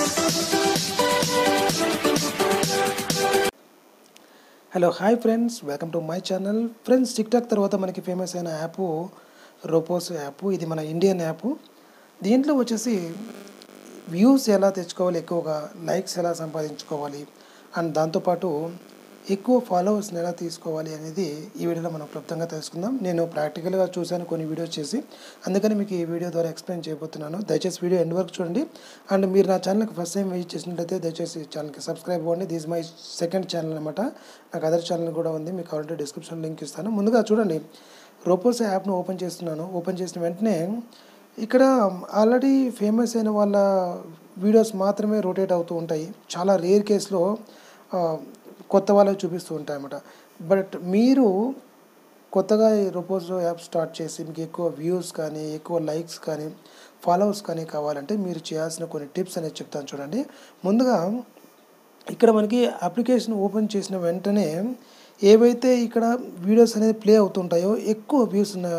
hello hi friends welcome to my channel friends TikTok తర్వాత మనకి famous అయిన app Roposo app ఇది మన ఇండియన్ యాప్ దీంట్లో వచ్చేసి వ్యూస్ ఎలా తెచ్చుకోవాలి ఎక్కువగా లైక్స్ ఎలా సంపాదించుకోవాలి అండ్ దాంతోపాటు ఎక్కువ ఫాలోవర్స్ని ఎలా తీసుకోవాలి అనేది ఈ వీడియోలో మనం క్లుప్తంగా తెలుసుకుందాం నేను ప్రాక్టికల్గా చూశాను కొన్ని వీడియోస్ చేసి అందుకని మీకు ఈ వీడియో ద్వారా ఎక్స్ప్లెయిన్ చేయబోతున్నాను దయచేసి వీడియో ఎండ్ వరకు చూడండి అండ్ మీరు నా ఛానల్కి ఫస్ట్ టైం విజిట్ చేసినట్లయితే దయచేసి ఛానల్కి సబ్స్క్రైబ్ అవ్వండి దిస్ మై సెకండ్ ఛానల్ అనమాట నాకు అదర్ ఛానల్ కూడా ఉంది మీకు కావాలంటే డిస్క్రిప్షన్ లింక్ ఇస్తాను ముందుగా చూడండి రోపోస్ యాప్ను ఓపెన్ చేస్తున్నాను ఓపెన్ చేసిన వెంటనే ఇక్కడ ఆల్రెడీ ఫేమస్ అయిన వాళ్ళ వీడియోస్ మాత్రమే రొటేట్ అవుతూ ఉంటాయి చాలా రేర్ కేసులో కొత్త వాళ్ళకి చూపిస్తూ ఉంటాయి అన్నమాట బట్ మీరు కొత్తగా ఈ రోపోజో యాప్ స్టార్ట్ చేసి మీకు ఎక్కువ వ్యూస్ కానీ ఎక్కువ లైక్స్ కానీ ఫాలోవర్స్ కానీ కావాలంటే మీరు చేయాల్సిన కొన్ని టిప్స్ అనేది చెప్తాను చూడండి ముందుగా ఇక్కడ మనకి అప్లికేషన్ ఓపెన్ చేసిన వెంటనే ఏవైతే ఇక్కడ వీడియోస్ అనేది ప్లే అవుతుంటాయో ఎక్కువ వ్యూస్ ఉన్న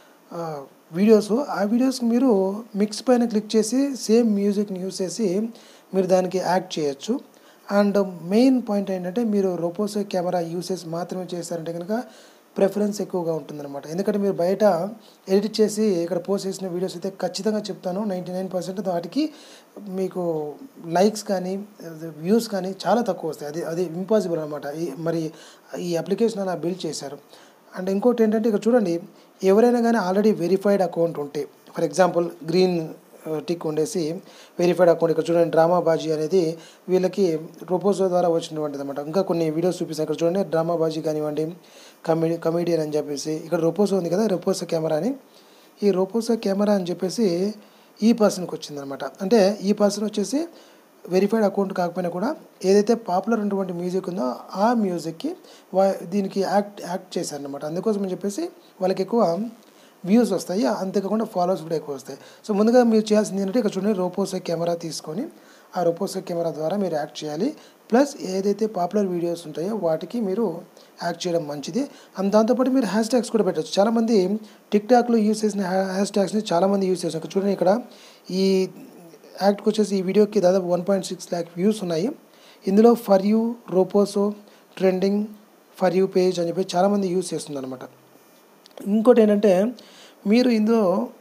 వీడియోస్ ఆ వీడియోస్కి మీరు మిక్స్ పైన క్లిక్ చేసి సేమ్ మ్యూజిక్ని యూస్ చేసి మీరు దానికి యాక్ట్ చేయొచ్చు అండ్ మెయిన్ పాయింట్ ఏంటంటే మీరు రోపోసో కెమెరా యూసేజ్ మాత్రమే చేశారంటే కనుక ప్రిఫరెన్స్ ఎక్కువగా ఉంటుందన్నమాట ఎందుకంటే మీరు బయట ఎడిట్ చేసి ఇక్కడ పోస్ట్ చేసిన వీడియోస్ అయితే ఖచ్చితంగా చెప్తాను నైంటీ నైన్ పర్సెంట్ వాటికి మీకు లైక్స్ కానీ వ్యూస్ కానీ చాలా తక్కువ వస్తాయి అది అది ఇంపాసిబుల్ అనమాట మరి ఈ అప్లికేషన్ అలా బిల్డ్ చేశారు అండ్ ఇంకోటి ఏంటంటే ఇక్కడ చూడండి ఎవరైనా కానీ ఆల్రెడీ వెరిఫైడ్ అకౌంట్ ఉంటే ఫర్ ఎగ్జాంపుల్ గ్రీన్ టిక్ ఉండేసి వెరిఫైడ్ అకౌంట్ ఇక్కడ చూడండి డ్రామా బాజీ అనేది వీళ్ళకి ప్రపోజో ద్వారా వచ్చినటువంటిది అనమాట ఇంకా కొన్ని వీడియోస్ చూపిస్తాను ఇక్కడ చూడండి డ్రామా బాజీ కానివ్వండి కమెడీ కమెడియన్ అని చెప్పేసి ఇక్కడ రొపోసో ఉంది కదా రొపోసో కెమెరా అని ఈ రొపోసో కెమెరా అని చెప్పేసి ఈ పర్సన్కి వచ్చిందనమాట అంటే ఈ పర్సన్ వచ్చేసి వెరిఫైడ్ అకౌంట్ కాకపోయినా కూడా ఏదైతే పాపులర్ ఉన్నటువంటి మ్యూజిక్ ఉందో ఆ మ్యూజిక్కి వా దీనికి యాక్ట్ యాక్ట్ చేశారనమాట అందుకోసం అని చెప్పేసి వాళ్ళకి ఎక్కువ వ్యూస్ వస్తాయి అంతేకాకుండా ఫాలోవర్స్ కూడా ఎక్కువ వస్తాయి సో ముందుగా మీరు చేయాల్సింది ఏంటంటే ఇక్కడ చూడండి రోపోసో కెమెరా తీసుకొని ఆ రోపోసో కెమెరా ద్వారా మీరు యాక్ట్ చేయాలి ప్లస్ ఏదైతే పాపులర్ వీడియోస్ ఉంటాయో వాటికి మీరు యాక్ట్ చేయడం మంచిది అండ్ దాంతోపాటు మీరు హ్యాష్ ట్యాగ్స్ కూడా పెట్టచ్చు చాలామంది టిక్ టాక్లో యూస్ చేసిన హ్యాష్ ట్యాగ్స్ని చాలామంది యూస్ చేస్తారు ఇక్కడ చూడండి ఇక్కడ ఈ యాక్ట్కి వచ్చేసి ఈ వీడియోకి దాదాపు one point six lakh views ఉన్నాయి ఇందులో for you Roposo trending for you page అని చెప్పి చాలామంది యూస్ చేస్తుంది అనమాట ఇంకోటి ఏంటంటే మీరు ఇందులో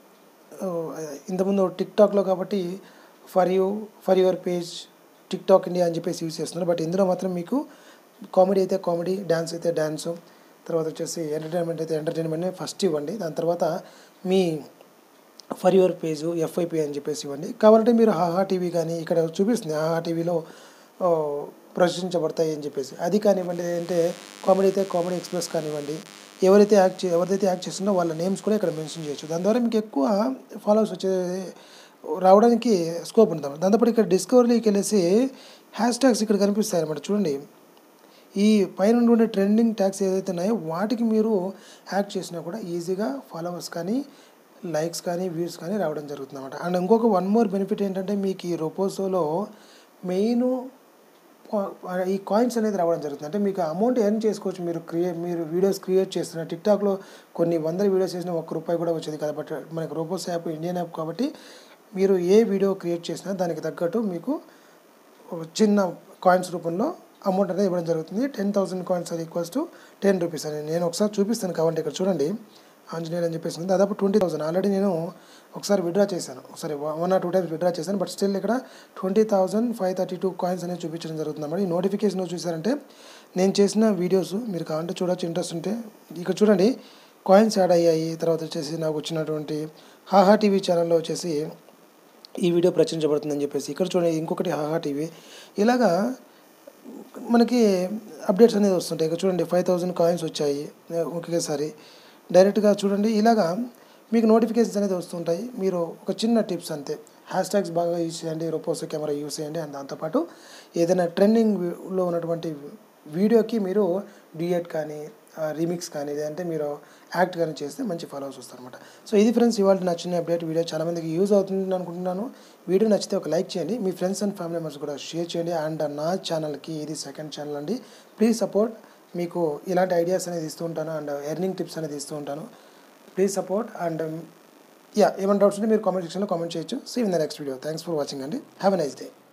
ఇంతకుముందు టిక్టాక్లో కాబట్టి for you for your page TikTok India అని చెప్పేసి యూస్ చేస్తున్నారు బట్ ఇందులో మాత్రం మీకు కామెడీ అయితే కామెడీ డ్యాన్స్ అయితే డ్యాన్స్ తర్వాత వచ్చేసి ఎంటర్టైన్మెంట్ అయితే ఎంటర్టైన్మెంట్ ఫస్ట్ ఇవ్వండి దాని తర్వాత మీ ఫర్ యువర్ పేజ్ ఎఫ్ఐపి అని చెప్పేసి ఇవ్వండి కావాలంటే మీరు హాహా టీవీ కానీ ఇక్కడ చూపిస్తుంది హాహా టీవీలో ప్రదర్శించబడతాయి అని చెప్పేసి అది కానివ్వండి అంటే కామెడీ అయితే కామెడీ ఎక్స్ప్రెస్ కానివ్వండి ఎవరైతే యాక్ట్ చే ఎవరైతే యాక్ట్ చేస్తుందో వాళ్ళ నేమ్స్ కూడా ఇక్కడ మెన్షన్ చేయొచ్చు దాని ద్వారా మీకు ఎక్కువ ఫాలోవర్స్ వచ్చే రావడానికి స్కోప్ ఉంటుంది దాంతోపాటు ఇక్కడ డిస్కవరీకి వెళ్ళేసి హ్యాష్ ట్యాగ్స్ ఇక్కడ కనిపిస్తాయి అనమాట చూడండి ఈ పైన ఉండే ట్రెండింగ్ ట్యాగ్స్ ఏదైతే ఉన్నాయో వాటికి మీరు యాక్ట్ చేసినా కూడా ఈజీగా ఫాలోవర్స్ కానీ లైక్స్ కానీ వ్యూస్ కానీ రావడం జరుగుతుంది అనమాట అండ్ ఇంకొక వన్ మోర్ బెనిఫిట్ ఏంటంటే మీకు ఈ రొపోసోలో మెయిన్ ఈ కాయిన్స్ అనేది రావడం జరుగుతుంది అంటే మీకు అమౌంట్ ఎర్న్ చేసుకోవచ్చు మీరు క్రియేట్ మీరు వీడియోస్ క్రియేట్ చేస్తున్న టిక్టాక్లో కొన్ని వందల వీడియోస్ చేసిన ఒక్క రూపాయి కూడా వచ్చేది కదా బట్ మనకి రోబోస్ యాప్ ఇండియన్ యాప్ కాబట్టి మీరు ఏ వీడియో క్రియేట్ చేసినా దానికి తగ్గట్టు మీకు చిన్న కాయిన్స్ రూపంలో అమౌంట్ అనేది ఇవ్వడం జరుగుతుంది టెన్ థౌసండ్ కాయిన్స్ అది ఈక్వల్స్ టు టెన్ రూపీస్ అని నేను ఒకసారి చూపిస్తాను కాబట్టి ఇక్కడ చూడండి ఆంజనేయులు అని చెప్పేసి దాదాపు ట్వంటీ థౌసండ్ ఆల్రెడీ నేను ఒకసారి విడ్రా చేశాను ఒకసారి one or two times withdraw చేశాను బట్ స్టిల్ ఇక్కడ twenty thousand five thirty two coins అనేది చూపించడం జరుగుతుంది అన్నమాట ఈ నోటిఫికేషన్ చూసారంటే నేను చేసిన వీడియోస్ మీరు కావాలంటే చూడొచ్చు ఇంట్రెస్ట్ ఉంటే ఇక్కడ చూడండి కాయిన్స్ యాడ్ అయ్యాయి తర్వాత వచ్చేసి నాకు వచ్చినటువంటి హాహా టీవీ ఛానల్లో వచ్చేసి ఈ వీడియో ప్రచురించబడుతుందని చెప్పేసి ఇక్కడ చూడండి ఇంకొకటి హాహా టీవీ ఇలాగా మనకి అప్డేట్స్ అనేది వస్తుంటాయి ఇక్కడ చూడండి ఫైవ్ థౌజండ్ కాయిన్స్ వచ్చాయి ఒకేసారి డైరెక్ట్గా చూడండి ఇలాగా మీకు నోటిఫికేషన్స్ అనేది వస్తుంటాయి మీరు ఒక చిన్న టిప్స్ అంతే హ్యాష్ ట్యాగ్స్ బాగా యూజ్ చేయండి రోపోసో కెమెరా యూజ్ చేయండి అండ్ దాంతోపాటు ఏదైనా ట్రెండింగ్లో ఉన్నటువంటి వీడియోకి మీరు డిఎట్ కానీ రీమిక్స్ కానీ లేదంటే మీరు యాక్ట్ కానీ చేస్తే మంచి ఫాలోవర్స్ వస్తారనమాట సో ఇది ఫ్రెండ్స్ ఇవాళ నచ్చిన అప్డేట్ వీడియో చాలామందికి యూజ్ అవుతుంది అనుకుంటున్నాను వీడియో నచ్చితే ఒక లైక్ చేయండి మీ ఫ్రెండ్స్ అండ్ ఫ్యామిలీ మెంబర్స్ కూడా షేర్ చేయండి అండ్ నా ఛానల్కి ఇది సెకండ్ ఛానల్ అండి ప్లీజ్ సపోర్ట్ మీకు ఇలాంటి ఐడియాస్ అనేది ఇస్తూ ఉంటాను అండ్ ఎర్నింగ్ టిప్స్ అనేది ఇస్తూ ఉంటాను ప్లీజ్ సపోర్ట్ అండ్ యా ఏమైనా డౌట్స్ ఉంటే మీరు కామెంట్ సెక్షన్లో కామెంట్ చేయొచ్చు see in the next video thanks for watching అండి హ్యావ్ ఎ నైస్ డే